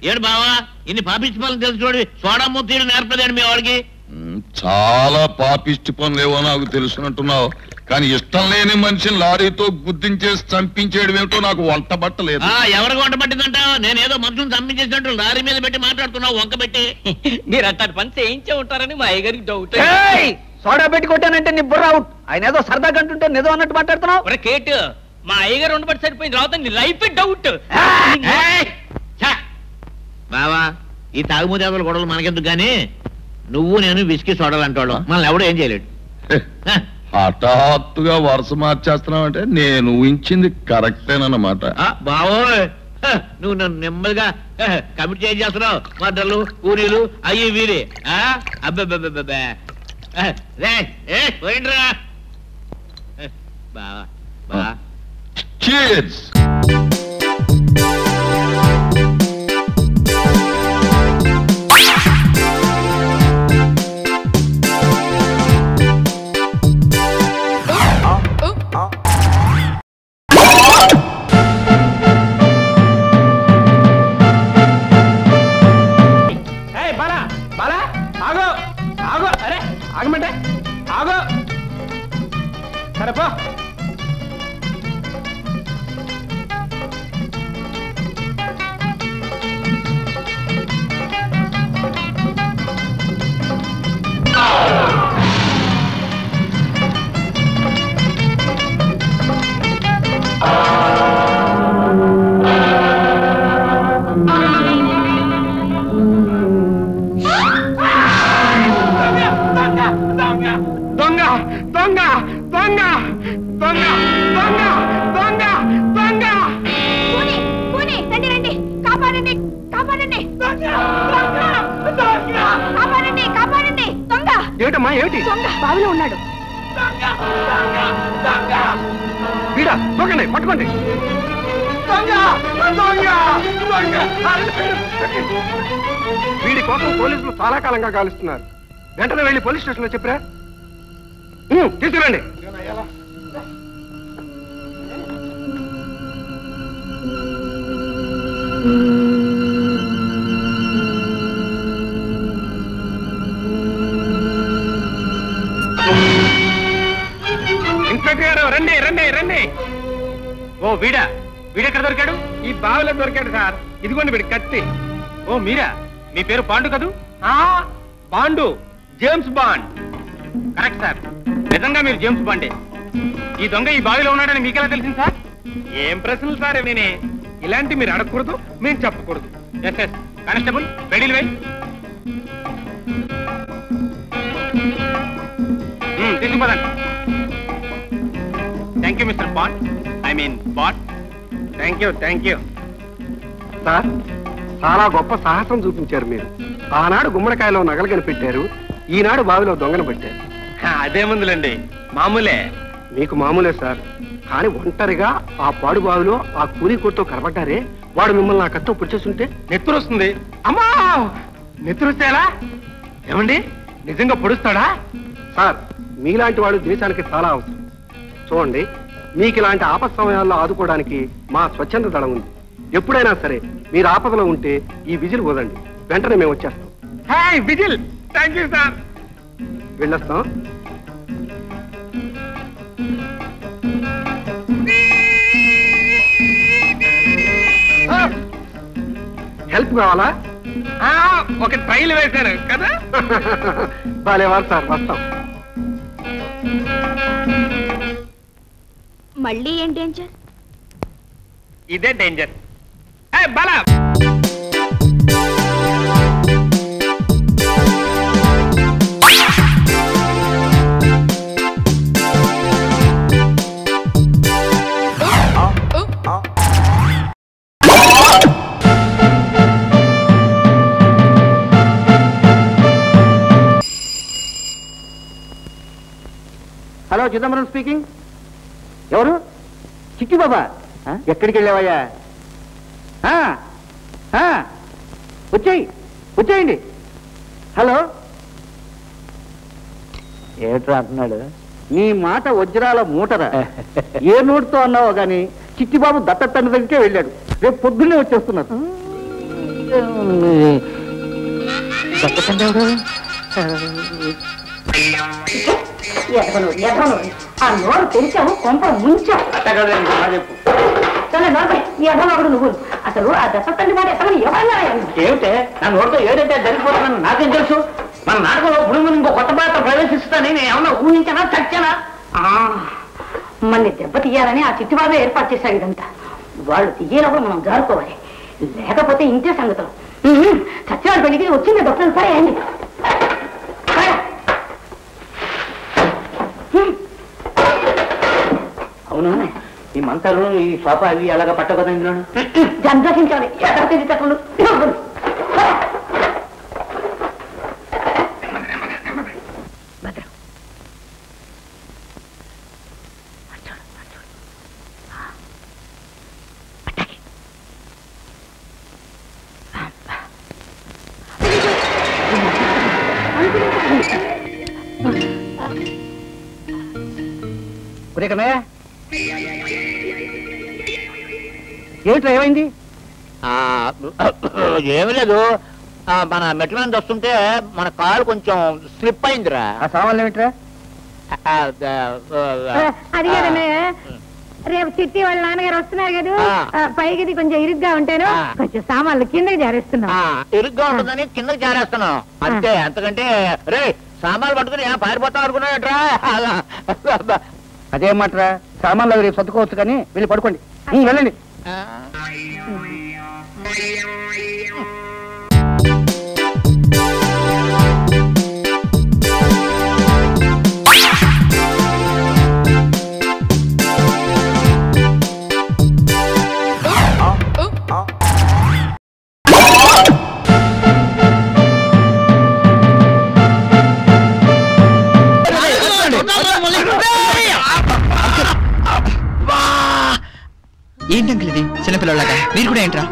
ఏడు బావా ఇన్ని పాపించి పనులు తెలుసు చూడు సోడా మూతీడు నేర్పదండి మీ వాడికి ఉమ్, చాలా పాపిష్టి పనులేవో నాకు తెలుసునంటున్నావు కానీ ఇష్టం లేని మనిషిని లారీతో గుద్దించేసి చంపించేయడం ఏమిటో నాకు వంట బట్టలేదు ఆ ఎవరికి వంట పట్టిందంటావు నేను ఏదో మనుషులు చంపించేసినట్టు లారీ మీద పెట్టి మాట్లాడుతున్నావు వంక పెట్టి మీరు అట్టాటి పని చేయించే ఉంటారని మా అయ్యగారికి డౌట్ ఏయ్! సోడా పెట్టి కొట్టానంటే నీ బుర్ర అవుట్ ఆయన ఏదో సరదా కంటుంటే నిజం అన్నట్టు మాట్లాడుతున్నావు ఒరే కేటు మా అయ్యగారు ఉండబట్టి సరిపోయింది రావుతా నీ లైఫ్ డౌట్ ఏయ్! ఛ! బావా ఈ తాగుమూతేతల గొడవలు మనకెందుకు గానీ నువ్వు నేను విసికి సోడాలు అంటాడు మనల్ని ఎవడు ఏం చేయలేడు హ! హఠాత్తుగా వరుస మార్చేస్తున్నావంటే నేను ఊహించింది కరెక్టేనన్నమాట ఆ, బావోయ్ హ! నువ్వు నన్ను నెమ్మదిగా హ, కమిట్ చేసేస్తున్నావు మద్దలు పూరీలు అయ్యి వీరి అబ్బబ్బబ్బబ్బే రే ఏ పోయిండ్రా హ, బావా బా చీర్స్ ఏయ్ బాలా బాలా ఆగు ఆగు అరే ఆగమంటే ఆగు సరే పో దొంగ దొంగ దొంగ దొంగ దొంగ దొంగ దొంగ కూని కూని రండి రండి కాపాడండి కాపాడండి కాపాడండి కాపాడండి దొంగ ఏమిటమ్మా ఏమిటి దొంగ బావిలో ఉన్నాడు వీడా దొంగనే పట్టుకోండి దొంగ దొంగ దొంగ వీడి కోసం పోలీసులు చాలా కాలంగా గాలిస్తున్నారు వెంటనే వెళ్ళి పోలీస్ స్టేషన్ లో చెప్పరా ఉమ్, తీసుకురండి ఇన్స్పెక్టర్ గారు రండి రండి రండి ఓ వీడా వీడెక్కడ దొరికాడు ఈ బావిలో దొరికాడు సార్ ఇదిగోండి వీడి కత్తి ఓ మీరా మీ పేరు పాండు కదూ ఆ Bond James Bond correct sir నిజంగా మీరు జేమ్స్ బాండే ఈ దొంగ ఈ బావిలో ఉన్నాడని మీకెలా తెలిసింది సార్ ఏం ప్రశ్నలు సార్ నేనే ఇలాంటి మీరు అడగకూడదు మేము చెప్పకూడదు ఎస్ ఎస్ కానిస్టేబుల్ రెడీలు వెయ్ తీసుకుపోదండి thank you Mister Bond I mean బాట్ thank you thank you sir చాలా గొప్ప సాహసం చూపించారు మీరు ఆనాడు గుమ్మడికాయలో నగలు కనిపెట్టారు ఈనాడు బావిలో దొంగను పెట్టారు అదేముందులండి మామూలే మీకు మామూలే సార్ కానీ ఒంటరిగా ఆ పాడు బావిలో ఆ కూలి కొట్టు కనబడ్డారే వాడు మిమ్మల్ని ఆ కత్తో పుడిచేస్తుంటే నెత్తురు వస్తుంది అమ్మా నెత్తురు వస్తే ఎలా ఏమండి నిజంగా పొడుస్తాడా సార్ మీలాంటి వాడు దేశానికి చాలా అవసరం చూడండి మీకు ఇలాంటి ఆపద సమయాల్లో ఆదుకోవడానికి మా స్వచ్ఛంద దళం ఉంది ఎప్పుడైనా సరే మీరు ఆపదలో ఉంటే ఈ విజిల్ వదండి వెంటనే మేము వచ్చేస్తాం hi whistle thank you sir వెళ్ళొస్తాం హెల్ప్ కావాలా ఒక ట్రైల్ వేశారు కదా బాలేవారు సార్ వస్తాం మళ్ళీ ఏం డేంజర్ ఇదే డేంజర్ బలా హలో చిదంబరం స్పీకింగ్ ఎవరు చిట్టి బాబా ఎక్కడికి వెళ్ళావయ్యా ఆ, ఆ, వచ్చేయి వచ్చేయండి హలో ఏట్రా అంటున్నాడు నీ మాట వజ్రాల మూటరా ఏ నోటితో అన్నావో గాని చిట్టిబాబు దత్త తండ్రి దగ్గరికే వెళ్ళాడు రేపు పొద్దున్నే వచ్చేస్తున్నారు ఎదగను ఎదగను ఆ నోరు తెరిచావు కొంప ముంచావు చాలా నోరు ఎదగడు నువ్వు అసలు ఆ దశ తండ్రి మాట ఎత్తమని ఎవరన్నా ఏమిటే నా నోటితో ఏదైతే జరిగిపోతుందని నాకేం తెలుసు మన నాటకంలో పుడుగు ఇంకో కొత్త పాత్ర ప్రవేశిస్తానని నేను ఏమన్నా ఊహించానా చచ్చానా మన్ని దెబ్బ తీయాలని ఆ చిట్టుబాబు ఏర్పాటు చేశాడు ఇదంతా వాళ్ళు తీయనప్పుడు మనం జారుకోవాలి లేకపోతే ఇంతే సంగతులు ఉహుం, చచ్చేవాడు పెళ్లికి వచ్చింది డాక్టర్ సరే అండి అవును ఈ మంటలు ఈ సోఫా అవి ఎలాగ పట్టకదా ఇందులో జంధ్రసించాలి ఎక్కడ తెలియటప్పుడు భద్రం కన్నయ్య ఏమిట్రా ఏమైంది ఏమి లేదు ఆ, మన మెట్ల మీద వస్తుంటే మన కాలు కొంచెం స్లిప్ అయిందిరా ఆ సామాన్లు ఏమిట్రా ఆ, ఆ, ఆ, అది కదన్నయ్య రేపు చిట్టి వాళ్ళ నాన్నగారు వస్తున్నారు కదా ఆ. ఆ, పైకి ఇది కొంచెం ఇరుగ్గా ఉంటాను ఆ. కొంచెం సామాన్లు కిందకి జారేస్తున్నాం ఆ, ఇరుగ్గా ఉంటుందని కిందకి జారేస్తున్నాం అంతే అంతకంటే రే సామాన్లు పట్టుకుని ఏం పారిపోతాం అనుకున్నాడట్రా అదేం మాట్రా సామాన్లు అవి రేపు సర్దుకోవచ్చు కానీ వెళ్ళి పడుకోండి ఉం, వెళ్ళండి ఏంటి అంకుల్ ఇది చిన్నపిల్లలాగా మీరు కూడా ఏంట్రా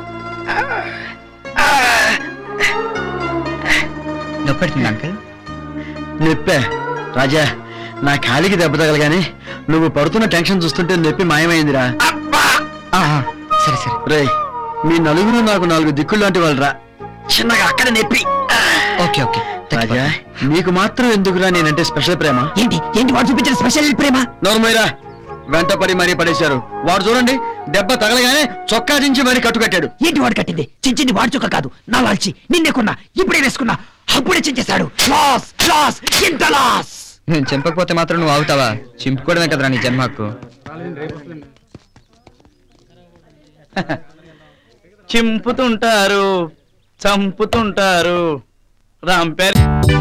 నొప్పెడుతుంది అంకుల్ నొప్పే రాజా నా కాలికి దెబ్బ తగలగాని నువ్వు పడుతున్న టెన్షన్ చూస్తుంటే నొప్పి మాయమైందిరా ఆహా, సరే సరే రేయ్ మీ నలుగురు నాకు నాలుగు దిక్కులు లాంటి వాళ్ళరా చిన్నగా అక్కడ నొప్పి ఓకే ఓకే రాజా నీకు మాత్రం ఎందుకురా నేనంటే స్పెషల్ ప్రేమ ఏంటి ఏంటి వాడు చూపించిన స్పెషల్ ప్రేమ నోర్మైరా వెంట పడి మరీ పడేశారు వాడు చూడండి దెబ్బ తగలగానే చొక్కా దించి మరీ కట్టుకట్టాడు ఏంటి వాడు కట్టింది చించింది వాడి చుక్క కాదు నా లాల్చి నిన్నే కొన్నా ఇప్పుడే వేసుకున్నా అప్పుడే చించేశాడు లాస్ లాస్ ఇంత లాస్ నేను చంపకపోతే మాత్రం నువ్వు అవుతావా చింపుకోవడమే కదరా నీ జన్మ హక్కు చింపుతుంటారు చంపుతుంటారు రాంపేర్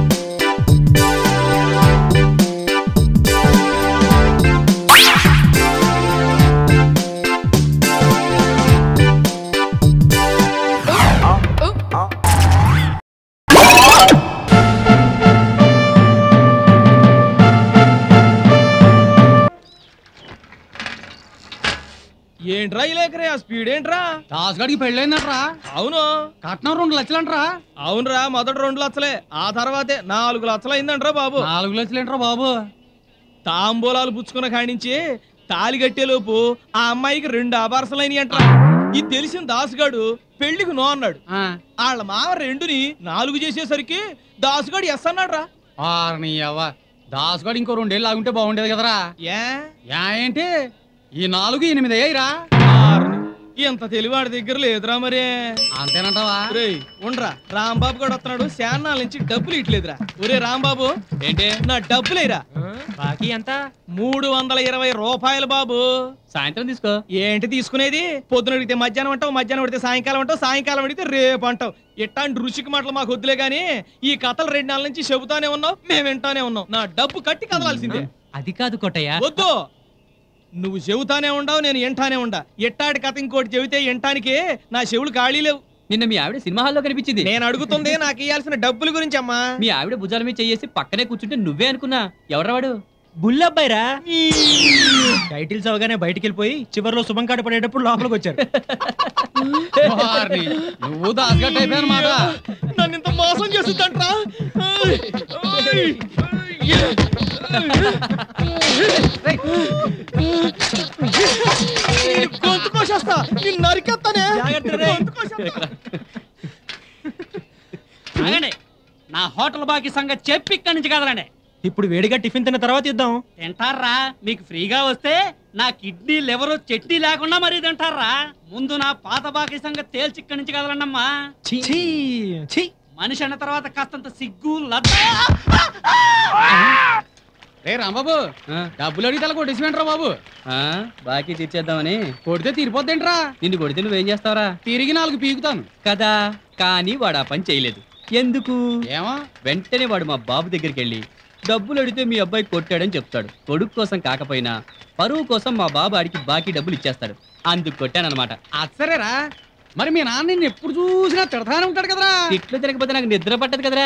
ఏంట్రా ఈ లేకరే ఆ స్పీడ్ ఏంట్రా దాసుగాడికి పెళ్ళైందట్రా అవును కట్నం రెండు లక్షలంట్రా అవునరా మొదటి రెండు లక్షలే ఆ తర్వాతే నాలుగు లక్షలు అయిందంట్రా బాబు నాలుగు లక్షలేంట్రా బాబు తాంబూలాలు పుచ్చుకున్న కాడించి తాలి కట్టేలోపు ఆ అమ్మాయికి రెండు ఆభారసలు అయినాయి అంట్రా ఇది తెలిసిన దాసుగాడు పెళ్లికి నో అన్నాడు ఆ, వాళ్ళ మామ రెండుని నాలుగు చేసేసరికి దాసుగాడు ఎస్ అన్నాడు రా ఆర్ని అవ్వ దాసుగాడు ఇంకో రెండేళ్ళు ఆగుంటే బాగుండేది కదరా ఏ యా ఏంటి ఈ నాలుగు ఎనిమిది అయ్యాయిరా ఆరుని. ఇంత తెలివాడి దగ్గర లేదురా మరే అంతేనంటావా రేయ్ ఉండ్రా రాంబాబు కూడా వస్తున్నాడు శానాల నుంచి డబ్బులు ఇట్లేదురా ఒరే రాంబాబు ఏంటి నా డబ్బులేరా బాకీ ఎంత మూడు వందల ఇరవై రూపాయలు బాబు సాయంత్రం తీసుకో ఏంటి తీసుకునేది పొద్దున అడిగితే మధ్యాహ్నం అంటావు మధ్యాహ్నం అడిగితే సాయంకాలం అంటావు సాయంకాలం అడిగితే రేపు అంటావు ఇట్లాంటి రుచికి మాటలు మాకు వద్దులే గాని ఈ కథలు రెండు నెలల నుంచి చెబుతానే ఉన్నావు మేము వింటానే ఉన్నాం నా డబ్బు కట్టి కదలాల్సిందే అది కాదు కొట్టయ్య వద్దు నువ్వు చెబుతానే ఉండవు నేను ఎంటానే ఉండా ఎట్టాడి కథ ఇంకోటి చెబితే ఎంటానికి నా చెవులు ఖాళీ లేవు నిన్న మీ ఆవిడ సినిమా హాల్లో కనిపించింది నేను అడుగుతుంది నాకు ఇవ్వాల్సిన డబ్బుల గురించి అమ్మా మీ ఆవిడ భుజాల మీద చెయ్యేసి పక్కనే కూర్చుంటే నువ్వే అనుకున్నా ఎవరా వాడు బుల్లబ్బాయిరా టైటిల్స్ అవగానే బయటికి వెళ్ళిపోయి చివరిలో శుభం కాట పడేటప్పుడు లోపలికి వచ్చారు వారిని, నువ్వు దాసుగాడు అయిపోయానమాట నన్ను ఇంత మోసం చేస్తుందంట్రా గొంతు కోసేస్తా నిన్ను నరికేస్తానే గొంతు కోసేస్తా. హోటల్ బాకీ సంగతి చెప్పి ఇక్కడి నుంచి కదలండి ఇప్పుడు వేడిగా టిఫిన్ తిన్న తర్వాత ఇద్దాం తింటారా మీకు ఫ్రీగా వస్తే నా కిడ్నీ లివర్ చట్నీ లేకుండా మరీ తింటారా ముందు నా పాత బాకీ సంగతి తేల్చి ఇక్కడి నుంచి కదలండమ్మా ఛీ, ఛీ. మనిషి అన్న తర్వాత కాస్తంత సిగ్గు లద్ద రే రాంబాబు డబ్బులు అడిగితే అలా కొట్టేసిపోయింట్రా బాబు బాకీ తీర్చేద్దామని కొడితే తీరిపోద్దేంట్రా నిన్ను కొడితే నువ్వేం చేస్తావరా తిరిగి నాలుగు పీకుతాను కదా కానీ వాడు ఆ పని చేయలేదు ఎందుకు ఏమో వెంటనే వాడు మా బాబు దగ్గరికి వెళ్ళి డబ్బులు అడిగితే మీ అబ్బాయి కొట్టాడని చెప్తాడు కొడుకు కోసం కాకపోయినా పరువు కోసం మా బాబు ఆడికి బాకీ డబ్బులు ఇచ్చేస్తాడు అందుకు కొట్టానన్నమాట అచ్చరేరా మరి మీ నాన్న నిన్ను ఎప్పుడు చూసినా తిడతానే ఉంటాడు కదరా తిట్లు తిరగకపోతే నాకు నిద్ర పట్టదు కదరా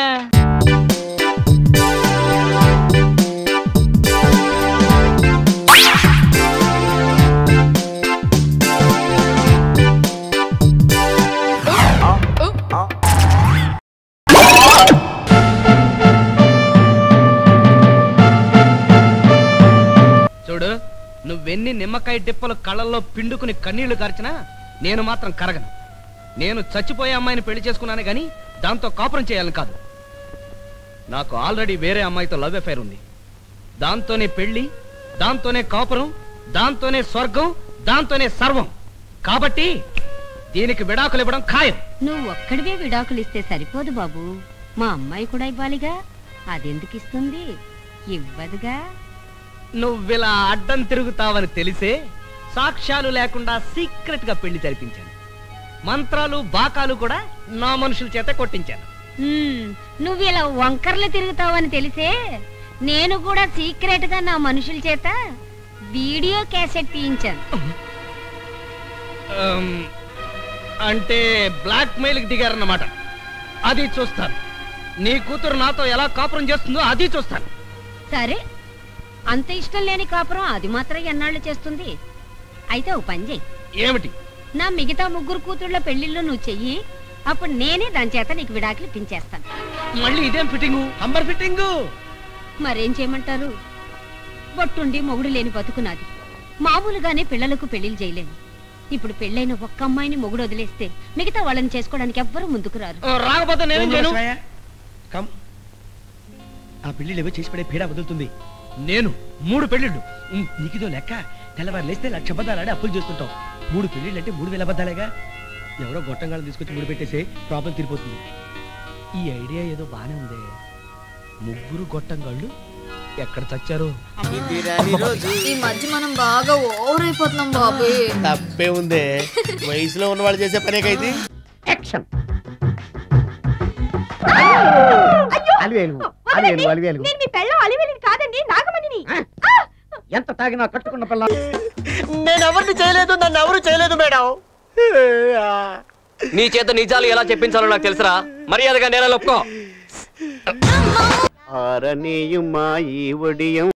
చూడు నువ్వెన్ని నిమ్మకాయ డిప్పలు కళ్ళల్లో పిండుకుని కన్నీళ్లు కార్చినా నేను మాత్రం కరగను నేను చచ్చిపోయే అమ్మాయిని పెళ్లి చేసుకున్నాను గాని దాంతో కాపురం చేయాలని కాదు నాకు ఆల్రెడీ వేరే అమ్మాయితో లవ్ అఫైర్ ఉంది దాంతోనే పెళ్లి దాంతోనే కాపురం దాంతోనే స్వర్గం దాంతోనే సర్వం కాబట్టి దీనికి విడాకులు ఇవ్వడం ఖాయం నువ్వు ఒక్కడివే విడాకులు ఇస్తే సరిపోదు బాబు మా అమ్మాయి కూడా ఇవ్వాలిగా అదెందుకు ఇస్తుంది ఇవ్వదుగా నువ్విలా అడ్డం తిరుగుతావని తెలిసే సాక్ష్యాలు లేకుండా సీక్రెట్ గా పెళ్లి జరిపించాను మంత్రాలు బాకాలు కూడా నా మనుషుల చేత కొట్టించాను హ్మ్, నువ్వు ఇలా వంకర్లు తిరుగుతావని తెలిసే నేను కూడా సీక్రెట్ గా నా మనుషుల చేత వీడియో క్యాసెట్ తీయించాను అమ్, అంటే బ్లాక్ మెయిల్ కి దిగారన్నమాట అది చూస్తాను నీ కూతురు నాతో ఎలా కాపురం చేస్తుందో అది చూస్తాను సరే అంత ఇష్టం లేని కాపురం అది మాత్రం ఎన్నాళ్ళు చేస్తుంది అయితే ఓ పని చెయ్యి ఏమిటి నా మిగతా ముగ్గురు కూతుళ్ళ పెళ్లిళ్ళు నువ్వు చెయ్యి అప్పుడు నేనే దాని చేత నీకు విడాకులు పించేస్తాను మళ్ళీ ఇదేం ఫిట్టింగు అంబర్ ఫిట్టింగు మరేం చేయమంటారు బొట్టుండి మొగుడు లేని బతుకునాది మామూలుగానే పిల్లలకు పెళ్లిళ్ళు చేయలేను ఇప్పుడు పెళ్ళైన ఒక్క అమ్మాయిని మొగుడు వదిలేస్తే మిగతా వాళ్ళని చేసుకోవడానికి ఎవ్వరూ ముందుకు రారు ఆ, రాకపోతే నేనేం చేయను కమ్ ఆ పెళ్లిళ్ళు ఏవో చేసి పడే పీడ వదులుతుంది నేను మూడు పెళ్లిళ్ళు నీకిదో లెక్క తెల్లవారు లేస్తే లక్ష అబద్ధాలు ఆడి అప్పులు చేస్తుంటాం మూడు పెళ్లిళ్ళు అంటే మూడు వేల అబద్ధాలేగా ఎవరో గొట్టంగాళ్ళు తీసుకొచ్చి ముడి పెట్టేసి ప్రాబ్లం తీరిపోతుంది ఈ ఐడియా ఏదో బానే ఉంది ముగ్గురు గొట్టంగాళ్ళు ఎక్కడ చచ్చారు ఈ మధ్య మనం బాగా ఓవర్ అయిపోతున్నాం బాబు తప్పే ఉందే వయసులో ఉన్న వాళ్ళు చేసే పనేకైతే యాక్షన్ అలివేలు అలివేలు అలివేలు నేను మీ పెళ్ళం అలివేలిని కాదండి నాగమణిని ఎంత తాగినా కట్టుకున్న పిల్ల నేను ఎవరిని చేయలేదు నన్ను ఎవరు చేయలేదు మేడం నీ చేత నిజాలు ఎలా చెప్పించాలో నాకు తెలుసురా మర్యాదగా నేల ఒప్పుకో ఆరనీయుమా ఈ ఒడియం